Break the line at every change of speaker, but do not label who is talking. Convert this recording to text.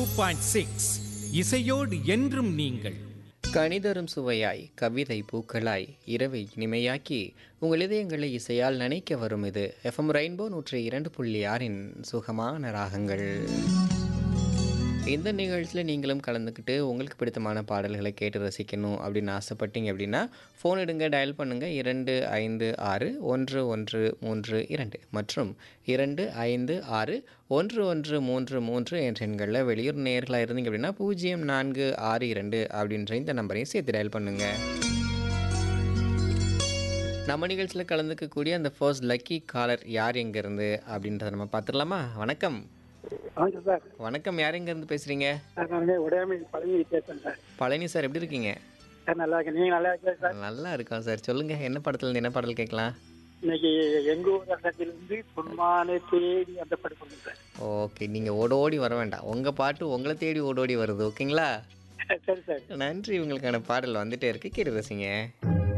point six இசையோடு என்றும் நீங்கள்
கணிதரும் சுவையாய் கவிதை பூக்களாய் இரவை இனிமையாக்கி உங்கள் இதயங்களை இசையால் நனைக்க வரும் இது எஃப்எம் ரெயின்போ நூற்றி இரண்டு புள்ளி ஆறின் சுகமான ராகங்கள் இந்த நிகழ்ச்சியில் நீங்களும் கலந்துக்கிட்டு உங்களுக்கு பிடித்தமான பாடல்களை கேட்டு ரசிக்கணும் அப்படின்னு ஆசைப்பட்டீங்க அப்படின்னா ஃபோன் எடுங்க டயல் பண்ணுங்கள் இரண்டு ஐந்து ஆறு ஒன்று ஒன்று மூன்று இரண்டு மற்றும் இரண்டு ஐந்து ஆறு ஒன்று ஒன்று மூன்று மூன்று என்ற எண்களில் வெளியூர் நேர்களாக இருந்தீங்க அப்படின்னா பூஜ்ஜியம் நான்கு ஆறு இரண்டு அப்படின்ற இந்த நம்பரையும் சேர்த்து டயல் பண்ணுங்கள் நம்ம நிகழ்ச்சியில் கலந்துக்கக்கூடிய அந்த ஃபர்ஸ்ட் லக்கி காலர் யார் எங்கேருந்து அப்படின்றத நம்ம பார்த்துடலாமா வணக்கம்
வணக்கம் சார்
வணக்கம் யார் எங்கேருந்து பேசுகிறீங்க
சார் நான் வந்து உடையாமை பழனி பேசுறேன் சார்
பழனி சார் எப்படி இருக்கீங்க
சார் நல்லா இருக்கேன் நீங்க நல்லா இருக்கீங்க சார்
நல்லா இருக்கோம் சார் சொல்லுங்க என்ன படத்துல இருந்து என்ன பாடல் கேட்கலாம்
இன்னைக்கு எங்க ஊர் அரசத்திலிருந்து பொன்மானை தேடி அந்த படம் பண்ணுங்க சார்
ஓகே நீங்கள் ஓட ஓடி வர வேண்டாம் உங்கள் பாட்டு உங்களை தேடி ஓடோடி வருது ஓகேங்களா
சரி சார்
நன்றி உங்களுக்கான பாடல் வந்துட்டே இருக்கு கேட்டு ரசிங்க